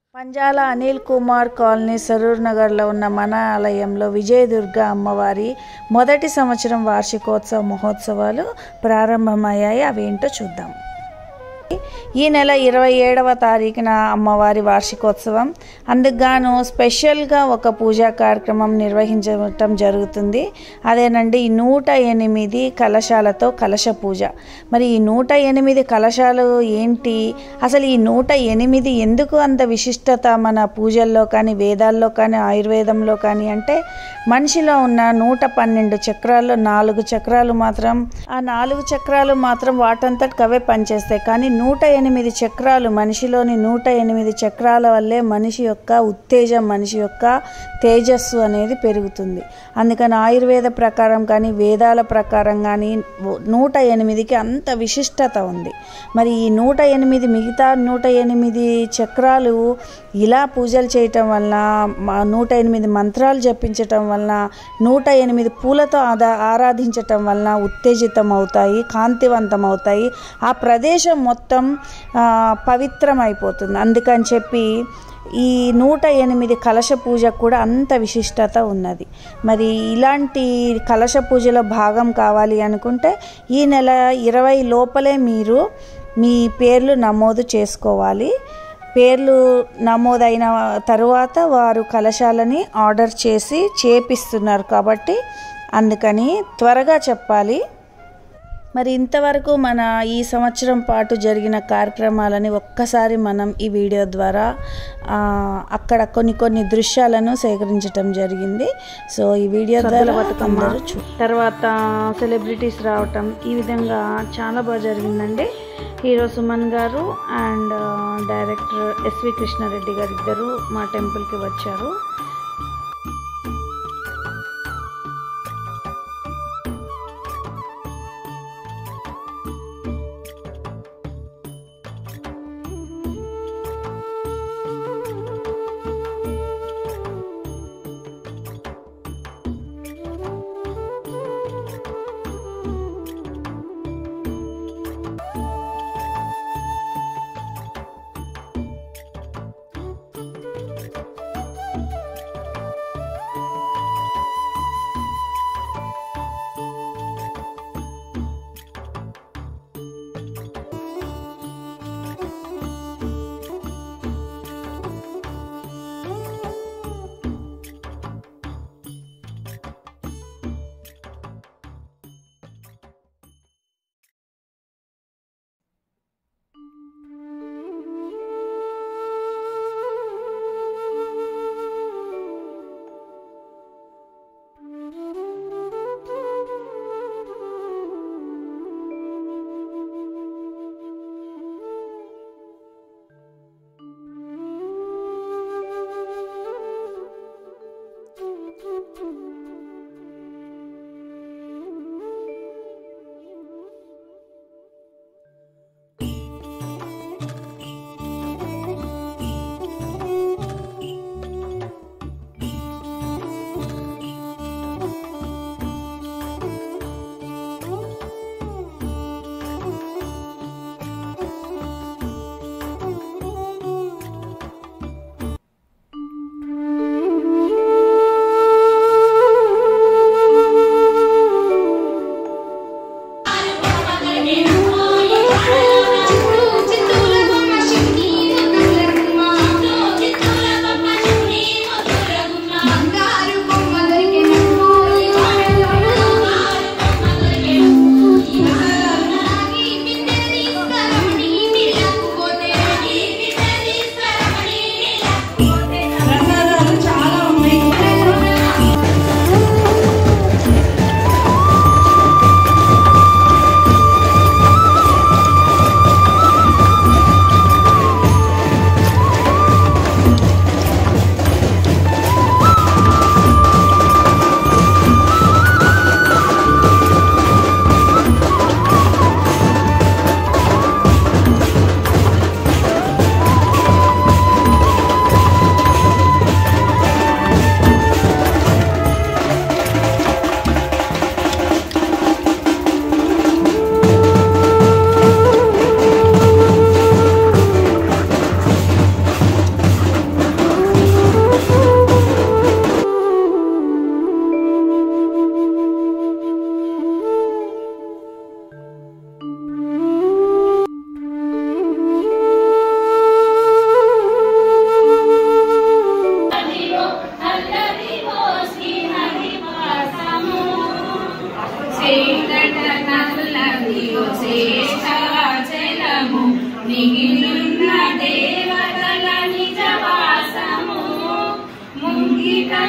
Panjala Anil Kumar colony సరూర్ నగర్లో ఉన్న మన ఆలయంలో విజయదుర్గ అమ్మవారి మొదటి సంవత్సరం వార్షికోత్సవ మహోత్సవాలు ప్రారంభమయ్యాయి అవేంటో చూద్దాం ఈ నెల ఇరవై ఏడవ తారీఖున అమ్మవారి వార్షికోత్సవం అందుకుగాను స్పెషల్గా ఒక పూజా కార్యక్రమం నిర్వహించటం జరుగుతుంది అదేనండి ఈ నూట ఎనిమిది కలశాలతో కలశ పూజ మరి ఈ నూట ఎనిమిది కలశాలు ఏంటి అసలు ఈ నూట ఎనిమిది ఎందుకు అంత విశిష్టత మన పూజల్లో కానీ వేదాల్లో కానీ ఆయుర్వేదంలో కానీ అంటే మనిషిలో ఉన్న నూట పన్నెండు చక్రాల్లో నాలుగు చక్రాలు మాత్రం ఆ నాలుగు చక్రాలు మాత్రం వాటంతటికి అవే పనిచేస్తాయి కానీ నూట ఎనిమిది చక్రాలు మనిషిలోని నూట ఎనిమిది చక్రాల వల్లే మనిషి యొక్క ఉత్తేజం మనిషి యొక్క తేజస్సు అనేది పెరుగుతుంది అందుకని ఆయుర్వేద ప్రకారం కానీ వేదాల ప్రకారం కానీ నూట ఎనిమిదికి అంత విశిష్టత ఉంది మరి ఈ నూట ఎనిమిది మిగతా నూట ఎనిమిది చక్రాలు ఇలా పూజలు చేయటం వలన మా నూట ఎనిమిది మంత్రాలు జపించటం వలన నూట ఎనిమిది పూలతో ఆదా ఆరాధించటం వలన ఉత్తేజితం అవుతాయి కాంతివంతం అవుతాయి ఆ ప్రదేశం మొత్తం ఆ, పవిత్రమైపోతుంది అందుకని చెప్పి ఈ నూట ఎనిమిది కలశ పూజ కూడా అంత విశిష్టత ఉన్నది మరి ఇలాంటి కలశ పూజలో భాగం కావాలి అనుకుంటే ఈ నెల ఇరవై లోపలే మీరు మీ పేర్లు నమోదు చేసుకోవాలి పేర్లు నమోదైన తరువాత వారు కలశాలని ఆర్డర్ చేసి చేపిస్తున్నారు కాబట్టి అందుకని త్వరగా చెప్పాలి మరి ఇంతవరకు మన ఈ సంవత్సరం పాటు జరిగిన కార్యక్రమాలని ఒక్కసారి మనం ఈ వీడియో ద్వారా ఆ, అక్కడ కొన్ని కొన్ని దృశ్యాలను సేకరించడం జరిగింది సో ఈ వీడియో ద్వారా అందరూ చూ తర్వాత సెలబ్రిటీస్ రావటం ఈ విధంగా చాలా బాగా జరిగిందండి హీరో సుమన్ గారు అండ్ డైరెక్టర్ ఎస్వి కృష్ణారెడ్డి గారు ఇద్దరు మా టెంపుల్కి వచ్చారు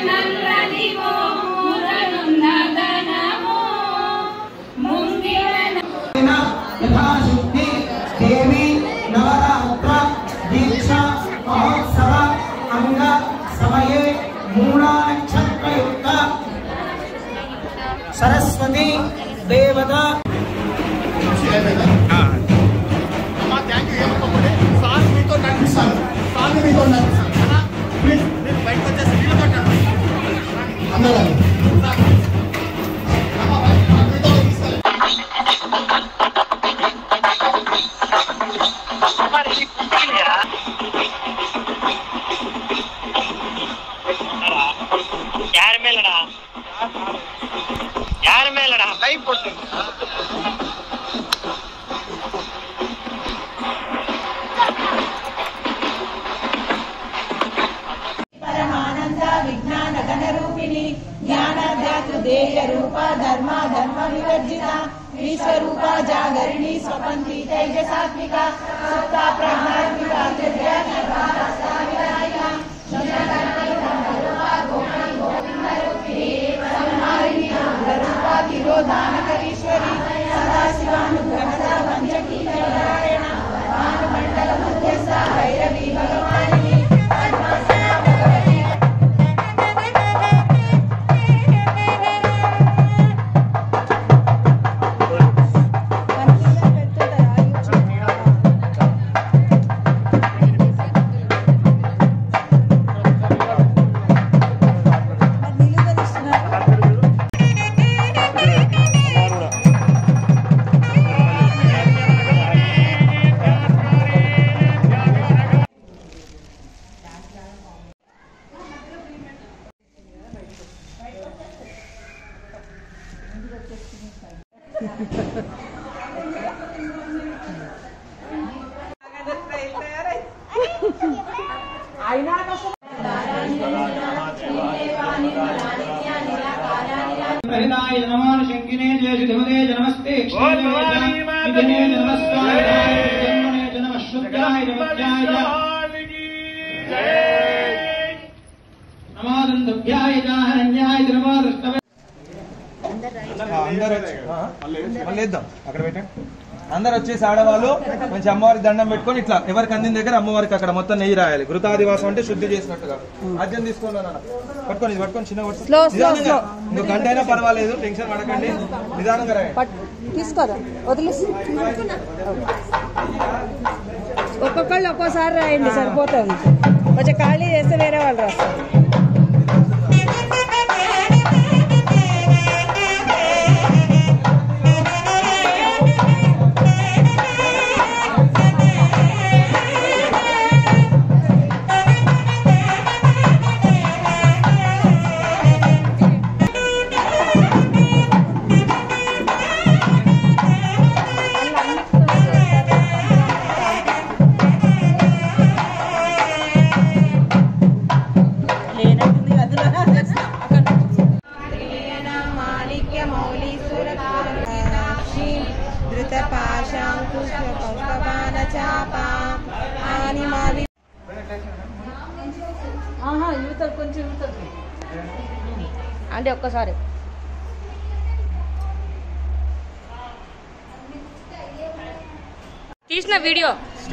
నల్లనివో మురనున్న ధనము ముంగిన యథాశక్తి దేవి నవరాత్ర దీక్ష మహోత్సవ అంగ సమయే మూలా నక్షత్రయుక్త సరస్వతి దేవత ಯಾರ ಮೇಲಡ ಯಾರ ಮೇಲಡ ಲೈಫ್ ಕೊಡ್ತೀನಿ పరమానంద విజ్ఞాన గణ రూపిణి జ్ఞాన ధాతు దేయ రూప ధర్మ ధర్మ వివర్జిత విశ్వరూప జాగరిణి స్వపంతి తేజసాత్మిక సుప్త ప్రజ్ఞాత్మిక దివ్య నిర్వాహస్త వినాయక సంహారిణి రూప తిరోధానకరీశ్వరి సదాశివానుగ్రహద పంచకీ నారాయణ భానుమండల మధ్యస్థ భైరవి భగవాని పద్మాసన భగవతి ప్రహితాయ నమో శంకినే జయశుధుదే నమస్తే విఘ్నే నమస్కారాయ జన్మనే నమశ్రుత్యాయ నమత్యాయ నమోదంతభ్యాయ జాహరణ్యాయ నమో దృష్టవే అందరూ వచ్చి ఆ? మళ్ళీ వేద్దాం అక్కడ పెట్టండి అందరు వచ్చేసి ఆడవాళ్ళు మంచి అమ్మవారికి దండం పెట్టుకొని ఇట్లా ఎవరికి అందిన దగ్గర అమ్మవారికి అక్కడ మొత్తం నెయ్యి రాయాలి ఘృతాదివాసం అంటే శుద్ధి చేసినట్టుగా అర్థం తీసుకోండి నాన్న. పట్టుకొని ఇది పట్టుకొని చిన్న నిదానంగా ఇంకో గంట అయినా పర్వాలేదు టెన్షన్ పడకండి నిదానంగా రాయండి తీసుకోరా వదిలేసి ఒక్కొక్కళ్ళు ఒక్కోసారి రాయండి సరిపోతుంది కొంచెం ఖాళీ చేస్తే వేరే వాళ్ళు రాస్తారు అంటే ఒక్కసారి తీసిన వీడియో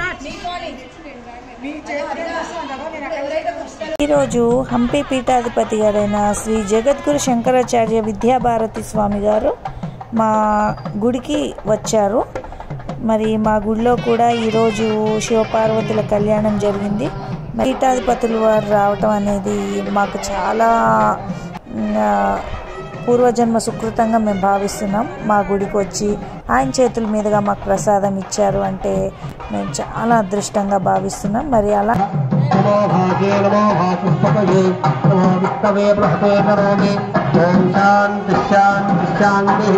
ఈరోజు హంపి పీఠాధిపతి గారైన శ్రీ జగద్గురు శంకరాచార్య విద్యాభారతి స్వామి గారు మా గుడికి వచ్చారు మరి మా గుడిలో కూడా ఈరోజు శివపార్వతుల కళ్యాణం జరిగింది మరి పీఠాధిపతులు వారు రావటం అనేది మాకు చాలా ఆ, పూర్వజన్మ సుకృతంగా మేము భావిస్తున్నాం మా గుడికి వచ్చి ఆయన చేతుల మీదుగా మాకు ప్రసాదం ఇచ్చారు అంటే మేము చాలా అదృష్టంగా భావిస్తున్నాం మరి అలా నమో భాగే నమో భాపుష్పకయే నమో విత్తవే బృహతే నరోమి ఓం శాంతి శాంతి శాంతి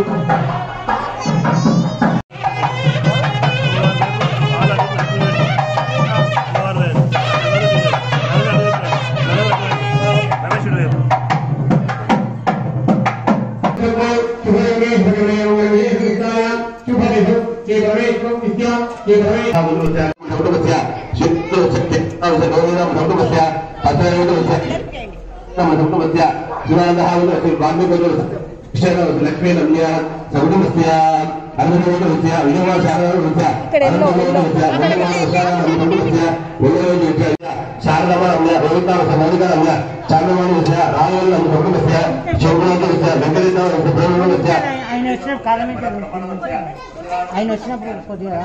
కుటుంబస్య శివానందः వాల్మీకి లక్ష్మీ రమ్య సకుటుంబస్య అన్నదోదస్య విజయవాడ ఇక్కడ ఎల్లో, శారదమ్మ రోహితామ సమధిక రమ్య చాంద్రమాణి రాయల్ కుటుంబస్య శోభనాథస్య వెంకటేశ్వర బ్రహ్మణస్య ఆయన వచ్చినప్పుడు కాలం ఆయన వచ్చినప్పుడు కొద్దిగా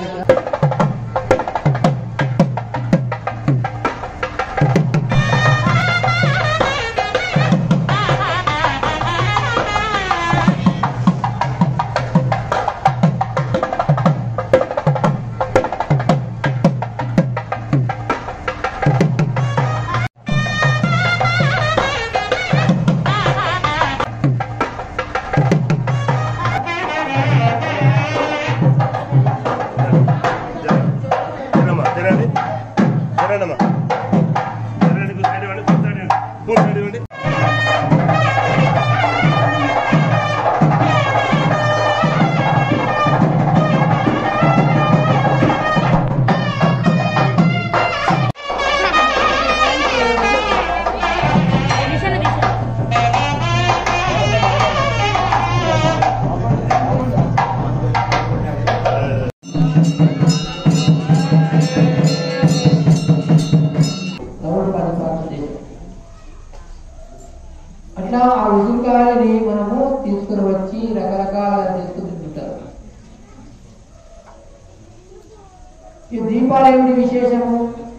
అట్లా ఆ ఉసిరికాయలని మనము తీసుకుని వచ్చి రకరకాల చేసుకుని తింటారు ఈ దీపాలు ఏమిటి విశేషము